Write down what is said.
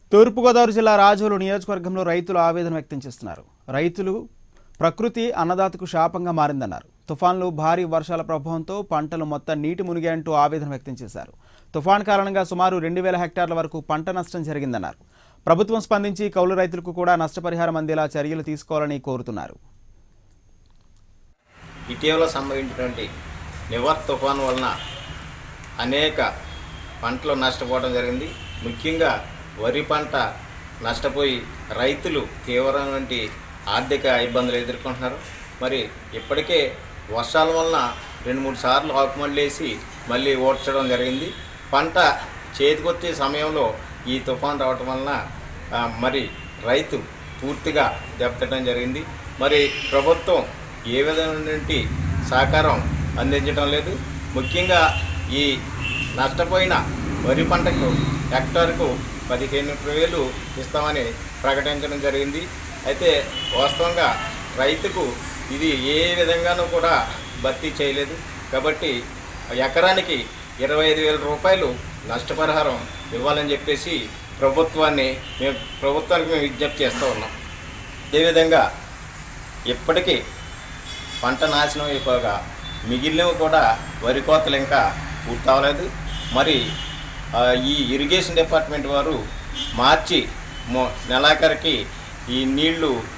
తూర్పుగోదావరి జిల్లా రాజోలు నియోజకవర్గంలో రైతులు ఆవేదన వ్యక్తం చేస్తున్నారు రైతులు ప్రకృతి అన్నదాతకు శాపంగా మారిందన్నారు తుఫాన్లు భారీ వర్షాల ప్రభావంతో పంటలు మొత్తం నీటి మునిగాయంటూ ఆవేదన వ్యక్తం చేశారు తుఫాన్ కారణంగా సుమారు రెండు వేల హెక్టార్ల వరకు పంట నష్టం జరిగిందన్నారు ప్రభుత్వం స్పందించి కౌలు రైతులకు కూడా నష్టపరిహారం అందేలా చర్యలు తీసుకోవాలని కోరుతున్నారు ఇటీవల సంభవించినటువంటి నివర్ తుఫాను వలన అనేక పంటలు నష్టపోవడం జరిగింది ముఖ్యంగా వరి పంట నష్టపోయి రైతులు తీవ్రమైనటువంటి ఆర్థిక ఇబ్బందులు ఎదుర్కొంటున్నారు మరి ఇప్పటికే వర్షాల వలన రెండు మూడు సార్లు ఆకుమళ్ళేసి మళ్ళీ ఓడ్చడం జరిగింది పంట చేతికొచ్చే సమయంలో ఈ తుఫాన్ రావటం వలన ఆ, మరి రైతు పూర్తిగా దెబ్బతిట్టడం జరిగింది మరి ప్రభుత్వం ఏ విధమైనటువంటి సహకారం అందించడం లేదు ముఖ్యంగా ఈ నష్టపోయిన వరి పంటకు హెక్టార్కు పదిహేను వేలు ఇస్తామని ప్రకటించడం జరిగింది అయితే వాస్తవంగా రైతుకు ఇది ఏ విధంగానూ కూడా భర్తీ చేయలేదు కాబట్టి ఎకరానికి ఇరవై ఐదు వేల రూపాయలు నష్టపరిహారం ఇవ్వాలని చెప్పేసి ప్రభుత్వాన్ని మేము ప్రభుత్వానికి మేము విజ్ఞప్తి చేస్తూ ఉన్నాం అదేవిధంగా ఇప్పటికీ పంట నాశనం అయిపోగా మిగిలినవి కూడా వరి కోతలు ఇంకా పూర్తవలేదు మరి ఆ, ఈ ఇరిగేషన్ డిపార్ట్మెంట్ వారు మార్చి మొ నెలాఖరికి ఈ నీళ్లు